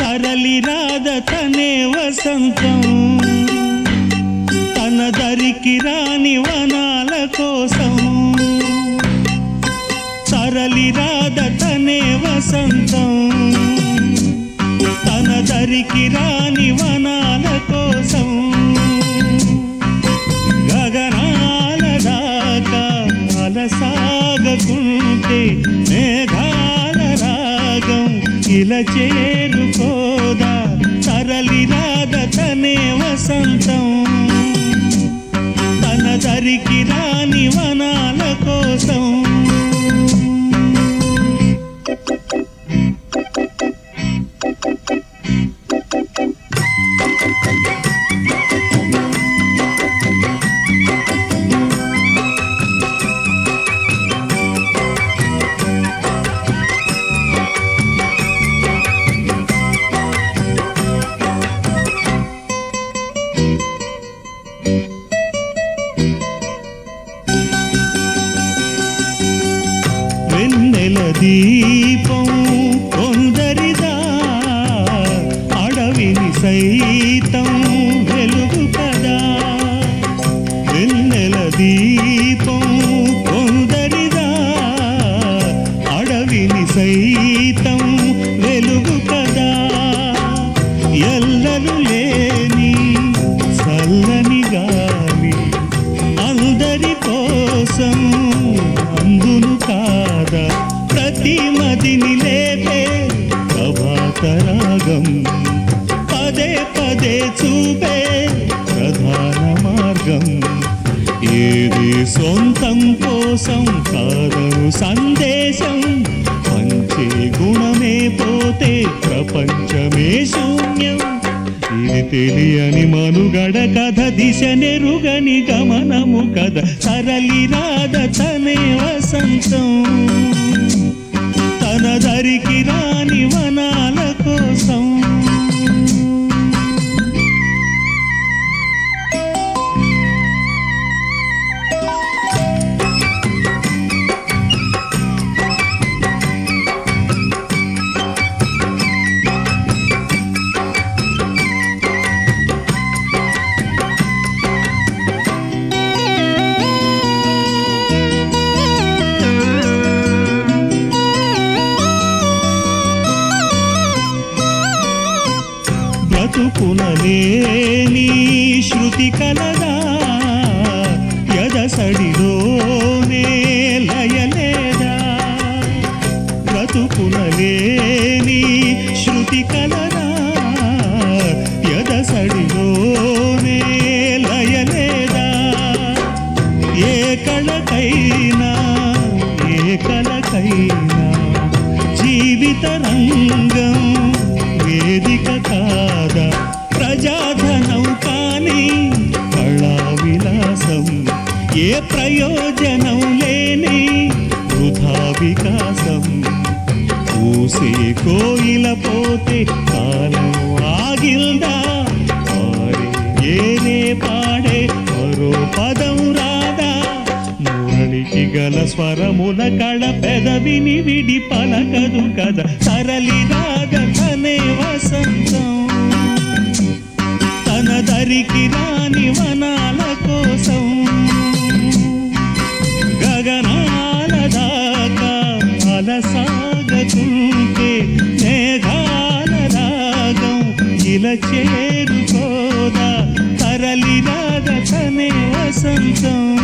తరలి రాద తనే వసంతం తన దరికి రాని వనాల కోసం తరలి రాద తనే వసంతం తన దరికి రాని వనాల కోసం గగనాల దాకా అలసాగకుంటే మేఘాల రాగం ఇలా చేరుకోదా తరలి రాద తనే వసంతం తన దరికి రాని వనాల కోసం వెన్నెల దీపం కొందరిదా అడవిని సైతం వెలుగు కదా వెన్నెల దీపం కొందరిదా అడవిని సైతం వెలుగు కదా ఎల్లలు లేని చల్లని గాలి అందరి కోసం అందును కాదా ప్రతి మదిని లేపే ప్రభాత రాగం పదే పదే చూపే ప్రధాన మార్గం ఏది సొంతం కోసం కాదను సందేశం పంచే గుణమే పోతే ప్రపంచమే శూన్యం ఇది తెలియని మనుగడ కథ దిశ నెరుగని గమనము కథ సరళి రాధ తనే వసంతం తన దరికి రాని వనాల కోసం బ్రతుకునలేని శృతి కలదా ఎదసడిలోనే లయలేదా బ్రతుకునలేని శృతి కలదా ఎదసడిలోనే లయలేదా ఏ కళకైనా ఏ కళకైనా జీవిత రంగం వేదిక కాదా ప్రజాధనం కానీ కళా విలాసం ఏ ప్రయోజనం లేని వృధా వికాసం పూసే కోయిల పోతే కాలం ఆగిల్దా పాడే ఏనే పాడే మరో పదం రాదా మురళికి గల స్వరముల కళ పెదవిని విడి పలకదు కదా సరళి రాగనే వసంతం తన దరికి రాని వనాల కోసం గగనాల దాకా అలసాగకుంటే మేఘాల రాగం ఇలా చేరుకోదా తరలి రాగ తనే వసంతం